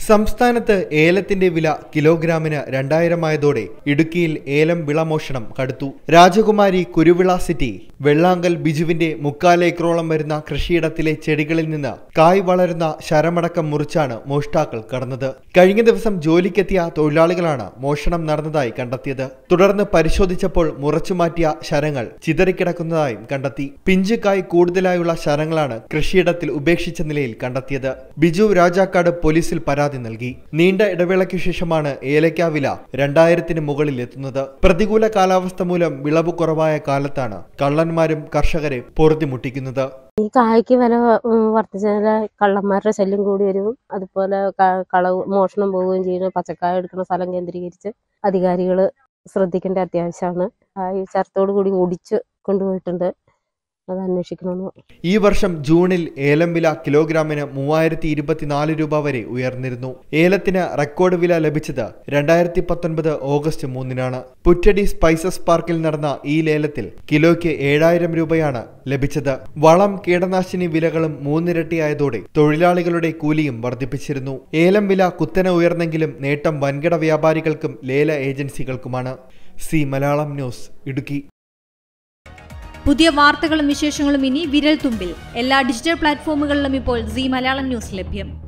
സംസ്ഥാനത്ത് ഏലത്തിന്റെ വില കിലോഗ്രാമിന് രണ്ടായിരമായതോടെ ഇടുക്കിയിൽ ഏലം വിളമോഷണം കടുത്തു രാജകുമാരി കുരുവിള സിറ്റി വെള്ളാങ്കൽ ബിജുവിന്റെ മുക്കാലേക്കറോളം വരുന്ന കൃഷിയിടത്തിലെ ചെടികളിൽ നിന്ന് കായ് വളരുന്ന ശരമടക്കം മുറിച്ചാണ് മോഷ്ടാക്കൾ കടന്നത് കഴിഞ്ഞ ദിവസം ജോലിക്കെത്തിയ തൊഴിലാളികളാണ് മോഷണം നടന്നതായി കണ്ടെത്തിയത് തുടർന്ന് പരിശോധിച്ചപ്പോൾ മുറച്ചുമാറ്റിയ ശരങ്ങൾ ചിതറിക്കിടക്കുന്നതായും കണ്ടെത്തി പിഞ്ച് കായ് കൂടുതലായുള്ള ശരങ്ങളാണ് കൃഷിയിടത്തിൽ ഉപേക്ഷിച്ച നിലയിൽ കണ്ടെത്തിയത് ബിജു രാജാക്കാട് പോലീസിൽ പരാതി നൽകി നീണ്ട ഇടവേളയ്ക്കു ശേഷമാണ് ഏലക്ക വില രണ്ടായിരത്തിന് മുകളിൽ എത്തുന്നത് പ്രതികൂല കാലാവസ്ഥ മൂലം വിളവ് കുറവായ കാലത്താണ് കള്ളന്മാരും കർഷകരെ പൊറുതിമുട്ടിക്കുന്നത് ഈ കായ്ക്ക് വില ഉം, വർദ്ധിച്ചാൽ കള്ളന്മാരുടെ ശല്യം കൂടി വരും അതുപോലെ ക- കളവ് മോഷണം പോവുകയും ചെയ്യുന്ന പച്ചക്കായ എടുക്കുന്ന സ്ഥലം കേന്ദ്രീകരിച്ച് അധികാരികൾ ശ്രദ്ധിക്കേണ്ട അത്യാവശ്യമാണ് കായ് ചരത്തോടു കൂടി ഒടിച്ച് കൊണ്ടുപോയിട്ടുണ്ട് അത് അന്വേഷിക്കണമെന്ന് ഈ വർഷം ജൂണിൽ ഏലം വില കിലോഗ്രാമിന് മൂവായിരത്തി ഇരുപത്തിനാല് രൂപ വരെ ഉയർന്നിരുന്നു ഏലത്തിന് റെക്കോർഡ് വില ലഭിച്ചത് രണ്ടായിരത്തി പത്തൊൻപത് ഓഗസ്റ്റ് മൂന്നിനാണ് പുറ്റടി സ്പൈസസ് പാർക്കിൽ നടന്ന ഈ ലേലത്തിൽ കിലോയ്ക്ക് ഏഴായിരം രൂപയാണ് ലഭിച്ചത് വളം കീടനാശിനി വിലകളും മൂന്നിരട്ടിയായതോടെ തൊഴിലാളികളുടെ കൂലിയും വർദ്ധിപ്പിച്ചിരുന്നു ഏലം വില കുത്തനെ ഉയർന്നെങ്കിലും നേട്ടം വൻകിട വ്യാപാരികൾക്കും ലേല ഏജൻസികൾക്കുമാണ് സി മലയാളം ന്യൂസ് ഇടുക്കി പുതിയ വാർത്തകളും വിശേഷങ്ങളും ഇനി വിരൽ തുമ്പിൽ എല്ലാ ഡിജിറ്റൽ പ്ലാറ്റ്ഫോമുകളിലും ഇപ്പോൾ സി മലയാളം ന്യൂസ് ലഭ്യം